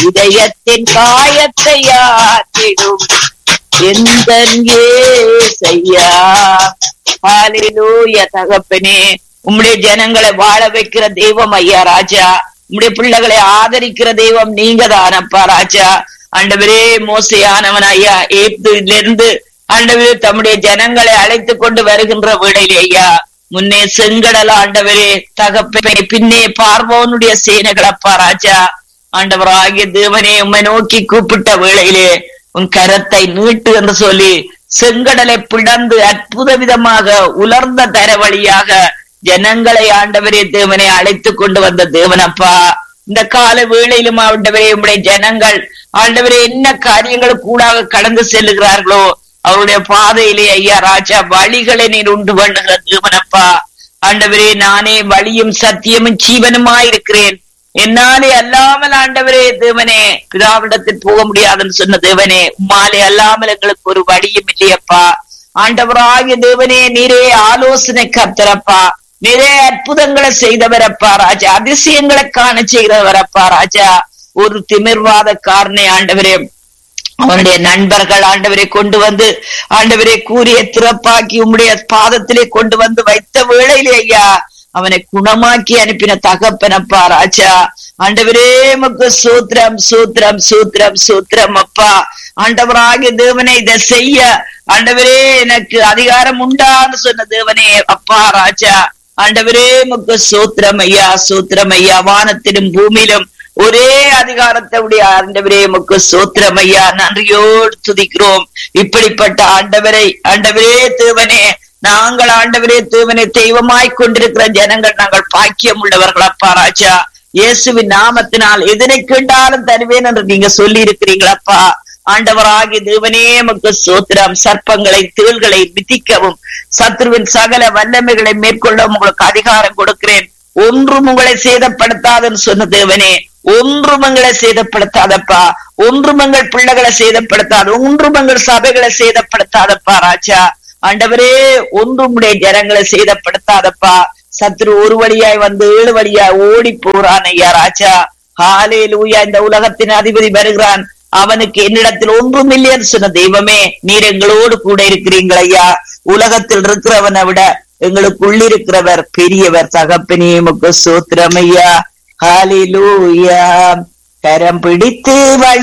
இதயத்தின் காயத்தை ஆற்றிடும் எந்த ஏசையா ஹalleluya தகப்பனே உம்முடைய ஜனங்களை வாழ வைக்கிற தெய்வம் ஐயா ராஜா உம்முடைய பிள்ளைகளை ஆதரிக்கிற தெய்வம் நீங்க தானப்பா ராஜா ஆண்டவரே மோசையானவன் ஐயா ஏப்திலிருந்து ஆண்டவரே தம்முடைய ஜனங்களை அழைத்து கொண்டு வருகின்ற வேளையிலே ஐயா முன்னே செங்கடல் ஆண்டவரே தகப்பனே பின்னே பார்வோனுடைய சேனைகளப்பா ராஜா ஆண்டவராகிய தேவனே உம்மை நோக்கி கூப்பிட்ட வேளையிலே உன் கரத்தை நீட்டு என்று சொல்லி செங்கடலை பிளந்து அற்புத விதமாக உலர்ந்த தர வழியாக ஜனங்களை ஆண்டவரே தேவனை அழைத்து கொண்டு வந்த தேவனப்பா இந்த கால வேளையிலும் ஆண்டவரே உம்முடைய ஜனங்கள் ஆண்டவரே என்ன காரியங்கள் கூடாக கடந்து செல்லுகிறார்களோ அவருடைய பாதையிலே ஐயா ராஜா வழிகளை நீர் உண்டு பண்ணுகிற தேவனப்பா ஆண்டவரே நானே வழியும் சத்தியமும் ஜீவனுமாயிருக்கிறேன் என்னாலே அல்லாமல் ஆண்டவரே தேவனே பிதாவிடத்தில் போக முடியாதுன்னு சொன்ன தேவனே உம்மாலே அல்லாமல் எங்களுக்கு ஒரு வழியும் இல்லையப்பா ஆண்டவராகிய தேவனே நீரே ஆலோசனை கர்த்தரப்பா நிறைய அற்புதங்களை செய்தவரப்பா ராஜா அதிசயங்களை காண செய்கிறவரப்பா ராஜா ஒரு திமிர்வாத காரனை ஆண்டவரே அவனுடைய நண்பர்கள் ஆண்டவரை கொண்டு வந்து ஆண்டவரை கூறிய திறப்பாக்கி உம்முடைய பாதத்திலே கொண்டு வந்து வைத்த வேளையிலே ஐயா அவனை குணமாக்கி அனுப்பின தகப்பனப்பா ராஜா ஆண்டவரே மக்கு சூத்திரம் சூத்திரம் சூத்திரம் சூத்திரம் அப்பா ஆண்டவராகிய தேவனை இதை செய்ய ஆண்டவரே எனக்கு அதிகாரம் உண்டான்னு சொன்ன தேவனே அப்பா ராஜா ஆண்டவரே மக்கு சூத்திரம் ஐயா சூத்திரம் ஐயா வானத்திலும் பூமியிலும் ஒரே அதிகாரத்தை உடைய ஆண்டவரே உமக்கு சோத்திரம் ஐயா நன்றியோடு துதிக்கிறோம் இப்படிப்பட்ட ஆண்டவரை ஆண்டவரே தேவனே நாங்கள் ஆண்டவரே தேவனை தெய்வமாய் கொண்டிருக்கிற ஜனங்கள் நாங்கள் பாக்கியம் உள்ளவர்கள் அப்பா ராஜா இயேசுவின் நாமத்தினால் எதனை கேட்டாலும் தருவேன் என்று நீங்க சொல்லி இருக்கிறீங்களப்பா ஆண்டவராகி தேவனே நமக்கு சோத்திரம் சர்ப்பங்களை தேள்களை மிதிக்கவும் சத்ருவின் சகல வல்லமைகளை மேற்கொள்ள உங்களுக்கு அதிகாரம் கொடுக்கிறேன் ஒன்றும் உங்களை சேதப்படுத்தாதுன்னு சொன்ன தேவனே ஒன்றும் எங்களை சேதப்படுத்தாதப்பா ஒன்றும் எங்கள் பிள்ளைகளை சேதப்படுத்தாது ஒன்றும் எங்கள் சபைகளை சேதப்படுத்தாதப்பா ராஜா ஆண்டவரே ஒன்றும் உடைய ஜனங்களை சேதப்படுத்தாதப்பா சத்ரு ஒரு வழியாய் வந்து ஏழு வழியாய் ஓடி போறான் ஐயா ராஜா ஹாலே லூயா இந்த உலகத்தின் அதிபதி வருகிறான் அவனுக்கு என்னிடத்தில் ஒன்றும் இல்லைன்னு சொன்ன தெய்வமே நீர் எங்களோடு கூட இருக்கிறீங்கள் ஐயா உலகத்தில் இருக்கிறவனை விட எங்களுக்குள்ளிருக்கிறவர் பெரியவர் தகப்பனே முக்கு சூத்திரம் ஐயா ஹாலிலூயா கரம் பிடித்து வழி